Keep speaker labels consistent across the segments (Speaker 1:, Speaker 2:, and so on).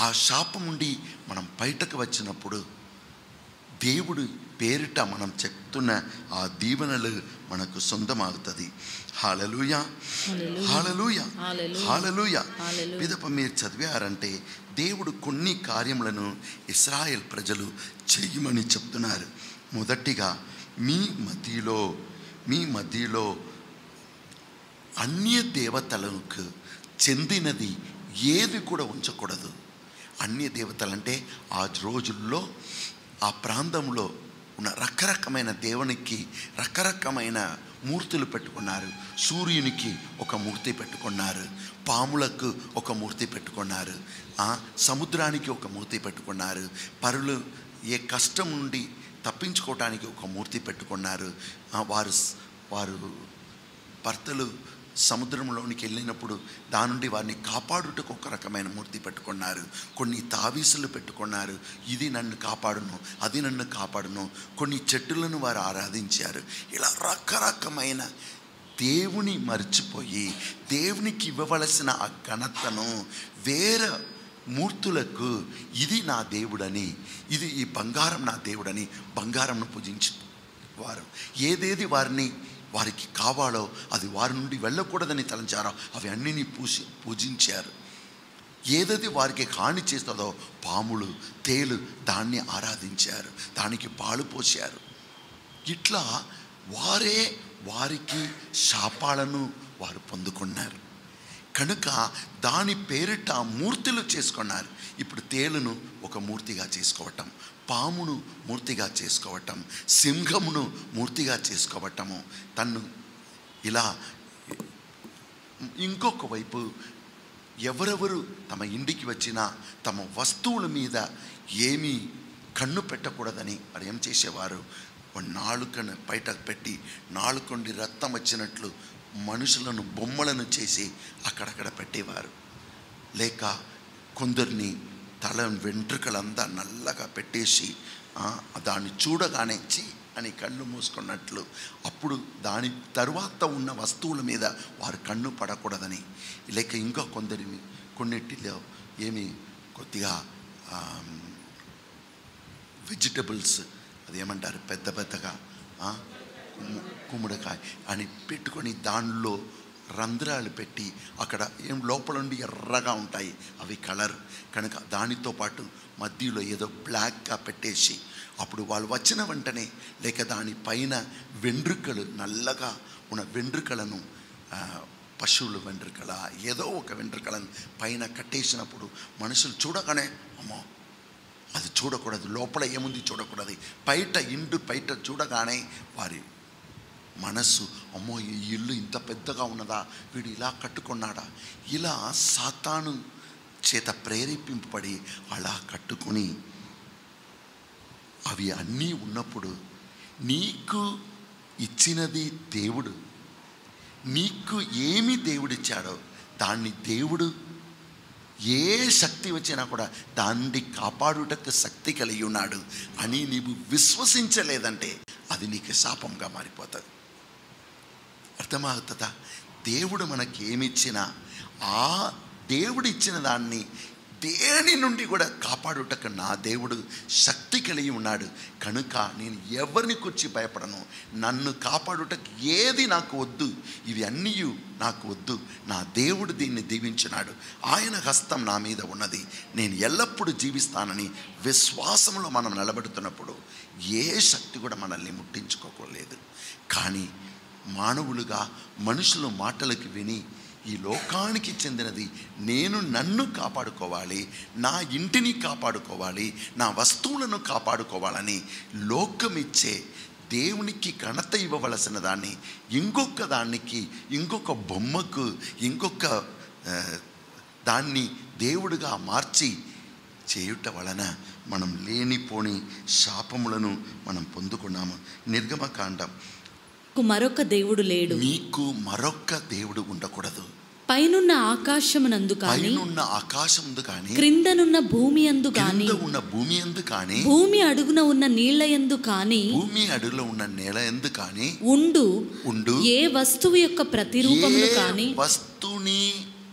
Speaker 1: ఆ శాపం నుండి మనం బయటకు వచ్చినప్పుడు దేవుడు పేరిట మనం చెప్తున్న ఆ దీవెనలు మనకు సొంతమవుతుంది hallelujah
Speaker 2: hallelujah.
Speaker 1: Hallelujah
Speaker 2: hallelujah.
Speaker 1: Hallelujah
Speaker 2: hallelujah.
Speaker 1: పిదప మీరు చదివారంటే దేవుడు కొన్ని కార్యములను ఇస్రాయేల్ ప్రజలు చెయ్యమని చెప్తున్నారు మొదటిగా మీ మధ్యలో మీ మధ్యలో అన్య దేవతలకు చెందినది ఏది కూడా ఉంచకూడదు అన్య దేవతలంటే ఆ రోజుల్లో ఆ ప్రాంతంలో ఉన్న రకరకమైన దేవునికి రకరకమైన మూర్తులు పెట్టుకున్నారు సూర్యునికి ఒక మూర్తి పెట్టుకున్నారు పాములకు ఒక మూర్తి పెట్టుకున్నారు ఆ సముద్రానికి ఒక మూర్తి పెట్టుకున్నారు పరులు ఏ కష్టం నుండి తప్పించుకోవటానికి ఒక మూర్తి పెట్టుకున్నారు ఆ, వారు స్- వారు భర్తలు సముద్రంలోనికి వెళ్ళినప్పుడు దాని నుండి వారిని కాపాడుటకు ఒక రకమైన మూర్తి పెట్టుకున్నారు కొన్ని తావీసులు పెట్టుకున్నారు ఇది నన్ను కాపాడును అది నన్ను కాపాడును కొన్ని చెట్టులను వారు ఆరాధించారు ఇలా రకరకమైన దేవుని మర్చిపోయి దేవునికి ఇవ్వవలసిన ఆ ఘనతను వేరే మూర్తులకు ఇది నా దేవుడని ఇది ఈ బంగారం నా దేవుడని బంగారంను పూజించి వారు ఏదేది వారిని వారికి కావాలో అది వారి నుండి వెళ్ళకూడదని తలంచారో అవి అన్నిని పూసి పూజించారు ఏదది వారికి హాని చేస్తుందో పాములు తేలు దాన్ని ఆరాధించారు దానికి పాలు పోశారు ఇట్లా వారే వారికి శాపాలను వారు పొందుకున్నారు కనుక దాని పేరిట మూర్తులు చేసుకున్నారు ఇప్పుడు తేలును ఒక మూర్తిగా చేసుకోవటం పామును మూర్తిగా చేసుకోవటం సింహమును మూర్తిగా చేసుకోవటము తన్ను ఇలా ఇంకొక వైపు ఎవరెవరు తమ ఇంటికి వచ్చినా తమ వస్తువుల మీద ఏమీ కన్ను పెట్టకూడదని వారు ఏం చేసేవారు ఓ నాలుకను బయట పెట్టి నాలుకొండి రక్తం వచ్చినట్లు మనుషులను బొమ్మలను చేసి అక్కడక్కడ పెట్టేవారు లేక కొందరిని తల వెంట్రుకలంతా నల్లగా పెట్టేసి ఆ, దాన్ని చూడగానే చి అని కళ్ళు మూసుకున్నట్లు అప్పుడు దాని తరువాత ఉన్న వస్తువుల మీద వారు కన్ను పడకూడదని లేక ఇంకా కొందరిని కొన్నిటిలో ఏమి కొద్దిగా వెజిటబుల్స్ అదేమంటారు పెద్ద పెద్దగా ఆ, కు- కుమ్మడికాయ అని పెట్టుకొని దానిలో రంధ్రాలు పెట్టి అక్కడ ఏం లోపల ఉండి ఎర్రగా ఉంటాయి అవి కలర్ కనుక దానితో పాటు మధ్యలో ఏదో బ్లాక్గా పెట్టేసి అప్పుడు వాళ్ళు వచ్చిన వెంటనే లేక దాని పైన వెంట్రుకలు నల్లగా ఉన్న వెంట్రుకలను ఆ, పశువుల వెంట్రుకల ఏదో ఒక వెంట్రుకలను పైన కట్టేసినప్పుడు మనుషులు చూడగానే అమ్మో అది చూడకూడదు లోపల ఏముంది చూడకూడదు బయట ఇండు బయట చూడగానే వారి మనస్సు అమ్మో ఈ ఇల్లు ఇంత పెద్దగా ఉన్నదా వీడు ఇలా కట్టుకున్నాడా ఇలా సాతాను చేత ప్రేరేపింపబడి అలా కట్టుకుని అవి అన్నీ ఉన్నప్పుడు నీకు ఇచ్చినది దేవుడు నీకు ఏమి దేవుడిచ్చాడో దాన్ని దేవుడు ఏ శక్తి వచ్చినా కూడా దాన్ని కాపాడుటకు శక్తి కలిగి ఉన్నాడు అని నీవు విశ్వసించలేదంటే అది నీకు శాపంగా మారిపోతుంది అర్థమవుతుందా దేవుడు మనకి ఏమిచ్చినా ఆ దేవుడు ఇచ్చిన దాన్ని దేని నుండి కూడా కాపాడుటకు నా దేవుడు శక్తి కలిగి ఉన్నాడు కనుక నేను ఎవరిని కూర్చి భయపడను నన్ను కాపాడుటకు ఏది నాకు వద్దు ఇవి అన్నీ నాకు వద్దు నా దేవుడు దీన్ని దీవించినాడు ఆయన హస్తం నా మీద ఉన్నది నేను ఎల్లప్పుడూ జీవిస్తానని విశ్వాసంలో మనం నిలబెడుతున్నప్పుడు ఏ శక్తి కూడా మనల్ని ముట్టించుకోకలేదు కానీ మానవులుగా మనుషుల మాటలకు విని ఈ లోకానికి చెందినది నేను నన్ను కాపాడుకోవాలి నా ఇంటిని కాపాడుకోవాలి నా వస్తువులను కాపాడుకోవాలని లోకమిచ్చే దేవునికి ఘనత ఇవ్వవలసిన దాన్ని ఇంకొక దానికి ఇంకొక బొమ్మకు ఇంకొక ఆ, దాన్ని దేవుడుగా మార్చి చేయుట వలన మనం లేనిపోని శాపములను మనం పొందుకున్నాము నిర్గమకాండం
Speaker 2: నాకు మరొక దేవుడు లేడు
Speaker 1: మీకు మరొక్క దేవుడు ఉండకూడదు
Speaker 2: పైనున్న ఆకాశమునందు కాని
Speaker 1: పైనున్న ఆకాశం ఉంది కానీ
Speaker 2: క్రిందనున్న భూమి అందు కాని
Speaker 1: కింద ఉన్న భూమి ఎందు కానీ
Speaker 2: భూమి అడుగున ఉన్న నీళ్ల ఎందు కాని
Speaker 1: భూమి అడుగులో ఉన్న నేల ఎందు కానీ
Speaker 2: ఉండు
Speaker 1: ఉండు
Speaker 2: ఏ వస్తువు యొక్క ప్రతిరూపమును
Speaker 1: ఏ
Speaker 2: కాని
Speaker 1: వస్తువుని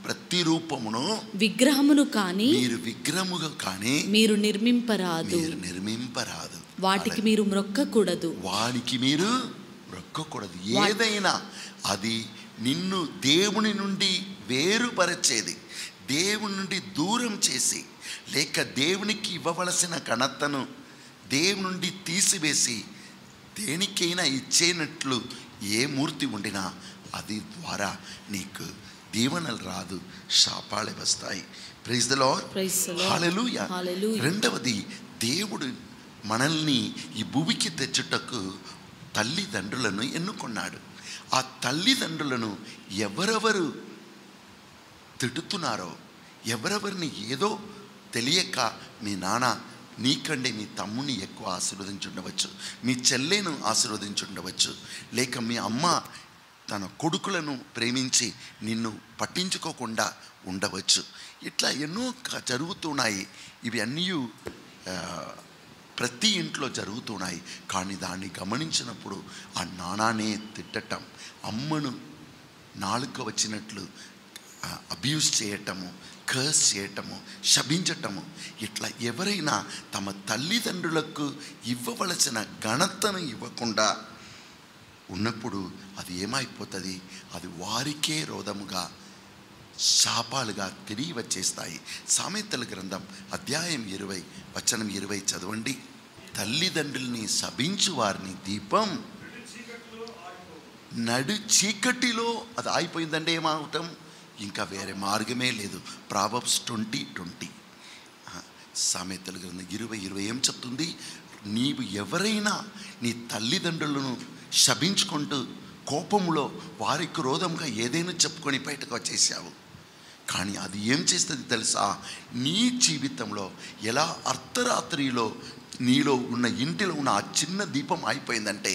Speaker 1: ప్రతిరూపమును
Speaker 2: విగ్రహమును కాని
Speaker 1: మీరు విగ్రహముగా కానీ
Speaker 2: మీరు నిర్మింపరాదు
Speaker 1: మీరు నిర్మింపరాదు
Speaker 2: వాటికి మీరు మ్రొక్కకూడదు
Speaker 1: వానికి మీరు రొక్కకూడదు ఏదైనా అది నిన్ను దేవుని నుండి వేరుపరచేది దేవుని నుండి దూరం చేసి లేక దేవునికి ఇవ్వవలసిన ఘనతను దేవుని నుండి తీసివేసి దేనికైనా ఇచ్చేనట్లు ఏ మూర్తి ఉండినా అది ద్వారా నీకు దీవెనలు రాదు శాపాలే వస్తాయి praise the lord
Speaker 2: Praise the Lord.
Speaker 1: Hallelujah
Speaker 2: Hallelujah.
Speaker 1: రెండవది దేవుడు మనల్ని ఈ భూమికి తెచ్చుటకు తల్లిదండ్రులను ఎన్నుకున్నాడు ఆ తల్లిదండ్రులను ఎవరెవరు తిడుతున్నారో ఎవరెవరిని ఏదో తెలియక మీ నాన్న నీకంటే మీ తమ్ముని ఎక్కువ ఆశీర్వదించుండవచ్చు మీ చెల్లెను ఆశీర్వదించుండవచ్చు లేక మీ అమ్మ తన కొడుకులను ప్రేమించి నిన్ను పట్టించుకోకుండా ఉండవచ్చు ఇట్లా ఎన్నో క- జరుగుతున్నాయి ఇవి అన్నీ ఆ, ప్రతి ఇంట్లో జరుగుతున్నాయి కానీ దాన్ని గమనించినప్పుడు ఆ నానానే తిట్టటం అమ్మను నాలుక వచ్చినట్లు అబ్యూస్ చేయటము కర్స్ చేయటము శపించటము ఇట్లా ఎవరైనా తమ తల్లిదండ్రులకు ఇవ్వవలసిన ఘనతను ఇవ్వకుండా ఉన్నప్పుడు అది ఏమైపోతుంది అది వారికే రోధముగా శాపాలుగా తిరిగి వచ్చేస్తాయి సామెతల గ్రంథం అధ్యాయం ఇరవై వచనం ఇరవై చదవండి తల్లిదండ్రుల్ని శపించు వారిని దీపం నడు చీకటిలో అది ఆగిపోయిందంటే ఏమవటం ఇంకా వేరే మార్గమే లేదు ప్రాబబ్స్ ట్వంటీ ట్వంటీ సామెతల గ్రంథం ఇరవై ఇరవై ఏం చెప్తుంది నీవు ఎవరైనా నీ తల్లిదండ్రులను శపించుకుంటూ కోపంలో వారి క్రోధంగా ఏదైనా చెప్పుకొని బయటకు వచ్చేసావు కానీ అది ఏం చేస్తుంది తెలుసా నీ జీవితంలో ఎలా అర్ధరాత్రిలో నీలో ఉన్న ఇంటిలో ఉన్న ఆ చిన్న దీపం అయిపోయిందంటే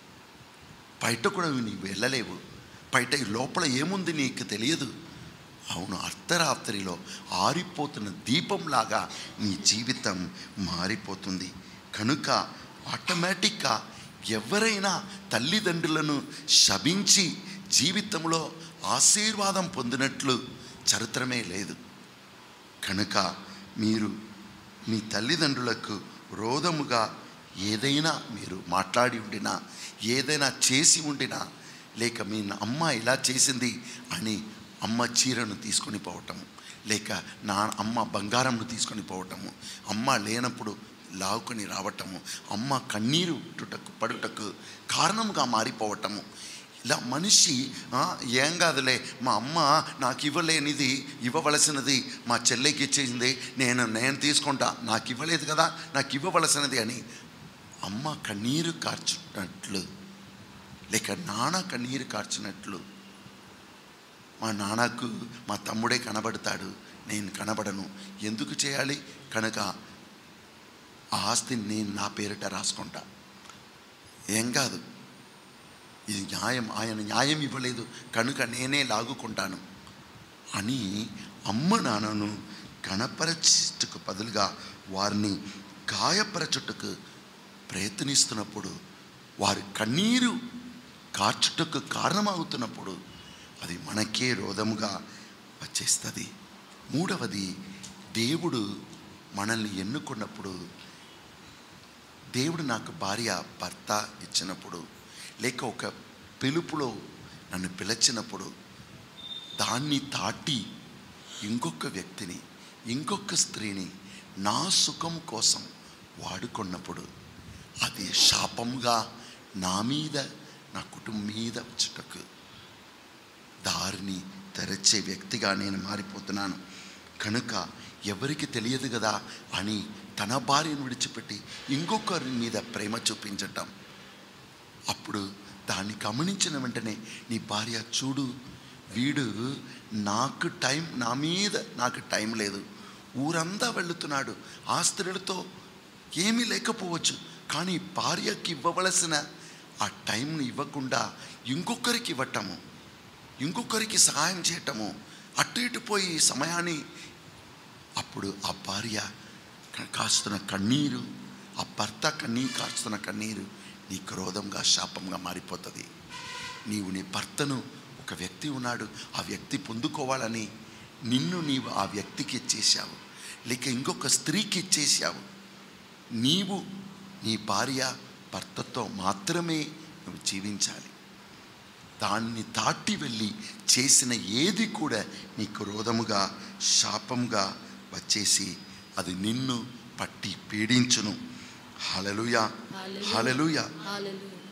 Speaker 1: బయట కూడా నీవు వెళ్ళలేవు బయట ఈ లోపల ఏముంది నీకు తెలియదు అవును అర్ధరాత్రిలో ఆరిపోతున్న దీపంలాగా నీ జీవితం మారిపోతుంది కనుక ఆటోమేటిక్గా ఎవరైనా తల్లిదండ్రులను శపించి జీవితంలో ఆశీర్వాదం పొందినట్లు చరిత్రమే లేదు కనుక మీరు మీ తల్లిదండ్రులకు రోధముగా ఏదైనా మీరు మాట్లాడి ఉండినా ఏదైనా చేసి ఉండినా లేక మీ అమ్మ ఇలా చేసింది అని అమ్మ చీరను తీసుకొని పోవటము లేక నా అమ్మ బంగారంను తీసుకొని పోవటము అమ్మ లేనప్పుడు లావుకొని రావటము అమ్మ కన్నీరు టుటకు పడుటకు కారణముగా మారిపోవటము ఇలా మనిషి "ఆ, ఏం కాదులే మా అమ్మ నాకు ఇవ్వలేనిది ఇవ్వవలసినది మా చెల్లెకి ఇచ్చేసింది నేను నేను తీసుకుంటా నాకు ఇవ్వలేదు కదా నాకు ఇవ్వవలసినది అని అమ్మ కన్నీరు కార్చున్నట్లు లేక నాన్న కన్నీరు కార్చినట్లు మా నాన్నకు మా తమ్ముడే కనబడతాడు నేను కనబడను ఎందుకు చేయాలి కనుక ఆ ఆస్తిని నేను నా పేరిట రాసుకుంటా ఏం కాదు ఇది న్యాయం ఆయన న్యాయం ఇవ్వలేదు కనుక నేనే లాగుకుంటాను అని అమ్మ నాన్నను కనపరచుటకు బదులుగా వారిని గాయపరచుటకు ప్రయత్నిస్తున్నప్పుడు వారి కన్నీరు కార్చుటకు కారణమవుతున్నప్పుడు అది మనకే రోధముగా వచ్చేస్తుంది మూడవది దేవుడు మనల్ని ఎన్నుకున్నప్పుడు దేవుడు నాకు భార్య భర్త ఇచ్చినప్పుడు లేక ఒక పిలుపులో నన్ను పిలిచినప్పుడు దాన్ని దాటి ఇంకొక వ్యక్తిని ఇంకొక స్త్రీని నా సుఖం కోసం వాడుకున్నప్పుడు అది శాపంగా నా మీద నా కుటుంబం మీద వచ్చుటకు దారిని తెరచే వ్యక్తిగా నేను మారిపోతున్నాను కనుక ఎవరికి తెలియదు కదా అని తన భార్యను విడిచిపెట్టి ఇంకొకరి మీద ప్రేమ చూపించటం అప్పుడు దాన్ని గమనించిన వెంటనే నీ భార్య చూడు వీడు నాకు టైం నా మీద నాకు టైం లేదు ఊరంతా వెళుతున్నాడు ఆ స్త్రీలతో ఏమీ లేకపోవచ్చు కానీ భార్యకి ఇవ్వవలసిన ఆ టైంని ఇవ్వకుండా ఇంకొకరికి ఇవ్వటము ఇంకొకరికి సహాయం చేయటము అటు ఇటు పోయి సమయాన్ని అప్పుడు ఆ భార్య క- కాస్తున్న కన్నీరు ఆ భర్త కన్నీ కాస్తున్న కన్నీరు నీ క్రోధంగా శాపంగా మారిపోతుంది నీవు నీ భర్తను ఒక వ్యక్తి ఉన్నాడు ఆ వ్యక్తి పొందుకోవాలని నిన్ను నీవు ఆ వ్యక్తికి ఇచ్చేసావు లేక ఇంకొక స్త్రీకి ఇచ్చేసావు నీవు నీ భార్య భర్తతో మాత్రమే నువ్వు జీవించాలి దాన్ని దాటి వెళ్ళి చేసిన ఏది కూడా నీకు రోధముగా శాపంగా వచ్చేసి అది నిన్ను పట్టి పీడించును హలలుయ హలలుయ
Speaker 2: హల్లెలూయా